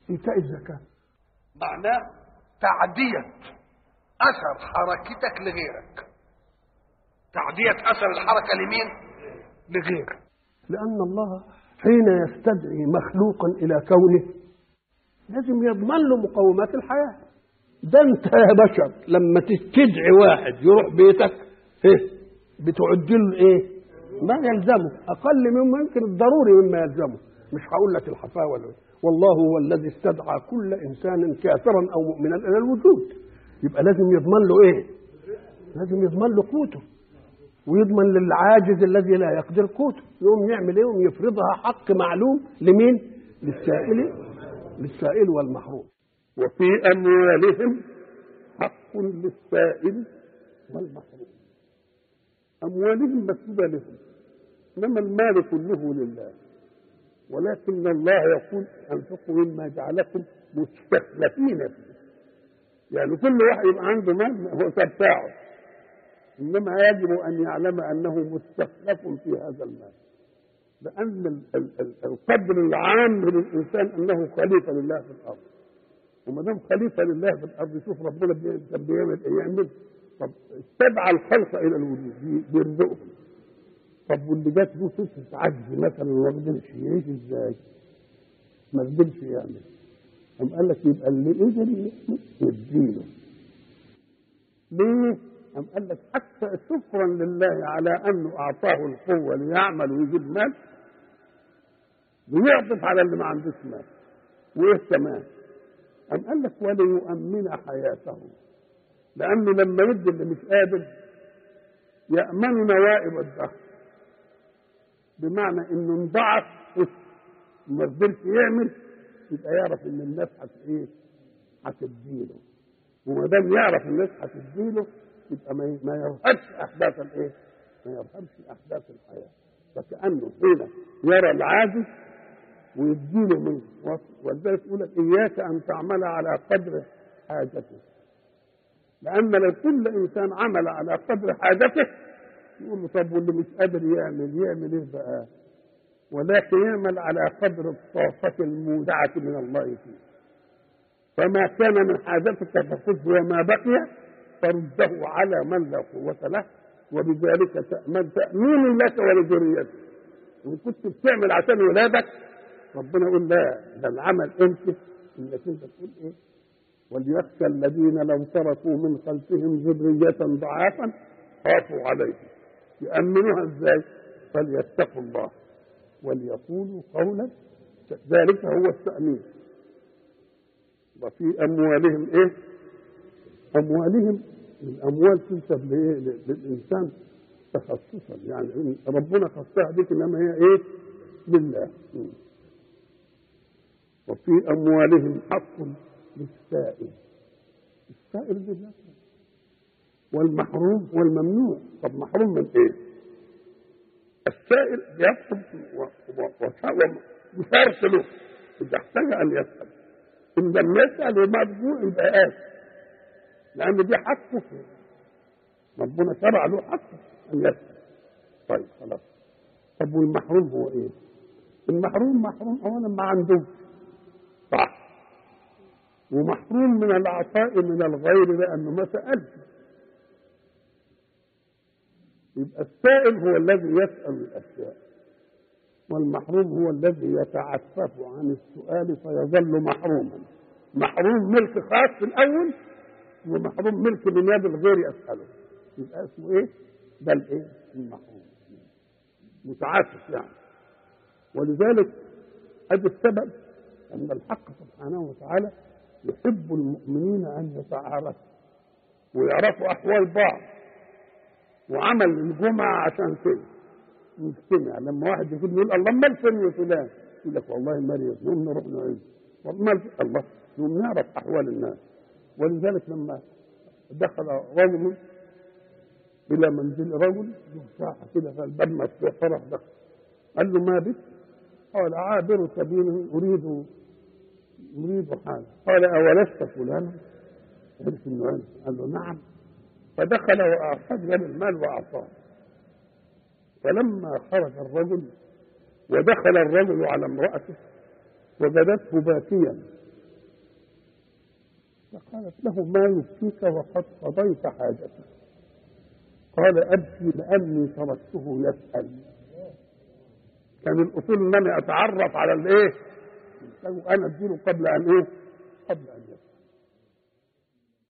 ايتاء الزكاه معناه تعدية أثر حركتك لغيرك تعدية أثر الحركة لمين؟ لغيرك لان الله حين يستدعي مخلوقا الى كونه لازم يضمن له مقومات الحياه ده انت يا بشر لما تستدعي واحد يروح بيتك ايه بتعد له ايه ما يلزمه اقل مما يمكن الضروري مما يلزمه مش هقول لك الحفاوه ولا والله هو الذي استدعى كل انسان كافرا او مؤمنا الى الوجود يبقى لازم يضمن له ايه لازم يضمن له قوته ويضمن للعاجز الذي لا يقدر قوته يقوم يعمل ايه يقوم يفرضها حق معلوم لمين للسائل للسائل والمحروم وفي أموالهم حق للسائل والمحروم أموالهم مكتوبة لهم إنما المال كله لله ولكن الله يقول أنفقوا مما جعلكم مستخلفين فيه يعني كل واحد يبقى عنده مال هو تبتاعه إنما يجب أن يعلم أنه مستخلف في هذا المال لأن ال- ال- ال- القدر العام للإنسان أنه خليفة لله في الأرض وما دام خليفة لله في الأرض يشوف ربنا بي- كان بيعمل إيه يعمل طب استدعى الخلق إلى الوجود بي- بيرزقهم طب واللي جات له فترة عجز مثلا وما قدرش يعيش ازاي؟ ما قدرش يعمل قام قال لك يبقى اللي قدر يعمل يديله ليه؟ قام قال لك حتى شكرا لله على انه اعطاه القوه ليعمل ويجيب مال بيعطف على اللي ما عندوش مال وايه كمان؟ قام قال لك وليؤمن حياته لانه لما يدي اللي مش قادر يامن نوائب الدهر بمعنى انه انضعف وما قدرش يعمل يبقى يعرف ان الناس هت ايه؟ هتديله وما دام يعرف الناس هتديله يبقى ما ما يرهبش احداث الايه؟ ما يرهبش احداث الحياه فكانه حين يرى العاجز ويديله منه ولذلك يقول لك اياك ان تعمل على قدر حاجته لان لو كل انسان عمل على قدر حاجته يقول له طب واللي مش قادر يعمل يعمل ايه بقى؟ ولكن يعمل على قدر الطاقة المودعة من الله فيه. فما كان من حاجتك فخذه وما بقي فرده على من لا قوة له وبذلك تأمن تأمين لك ولذريتك. إن كنت بتعمل عشان ولادك ربنا يقول لا ده العمل أنت إنك أنت تقول إيه؟ وليخشى الذين لو تركوا من خلفهم ذرية ضعافا خافوا عليهم يأمنوها ازاي؟ فليتقوا الله وليقولوا قولا ذلك هو التأمين وفي أموالهم إيه؟ أموالهم الأموال تنسب لإيه؟ للإنسان تخصصا يعني ربنا خصها بك إنما هي إيه؟ لله وفي أموالهم حق للسائل السائل بالله والمحروم والممنوع طب محروم من ايه السائل يطلب وشرط له اذا احتاج ان يسال ان لم يسال ومرجوع يبقى آسف لان دي حقه ربنا شرع له حقه ان يسال طيب خلاص طب والمحروم هو ايه المحروم محروم اولا ما عندوش صح ومحروم من العطاء من الغير لانه ما سالش يبقى السائل هو الذي يسأل الأشياء والمحروم هو الذي يتعفف عن السؤال فيظل محروما محروم ملك خاص في الأول ومحروم ملك من يد الغير يسأله يبقى اسمه إيه؟ ده الإيه؟ المحروم متعفف يعني ولذلك هذا السبب أن الحق سبحانه وتعالى يحب المؤمنين أن يتعارفوا ويعرفوا أحوال بعض وعمل الجمعة عشان كده نجتمع لما واحد يقول يقول الله مال فين يا فلان يقول لك والله مريض نقوم نروح نعيد والله الله نقوم نعرف أحوال الناس ولذلك لما دخل رجل إلى منزل رجل ساعة كده فالباب مفتوح فرح دخل قال له ما بك؟ قال عابر سبيل أريد أريد حاجة قال أولست فلانا؟ عرف إنه قال له نعم فدخل وأعطاه جاب المال وأعطاه فلما خرج الرجل ودخل الرجل على امرأته وجدته باكيا فقالت له ما يبكيك وقد قضيت حاجتك قال ابكي لاني تركته يسال كان الاصول ان انا اتعرف على الايه انا اديله قبل ان ايه قبل ان يسال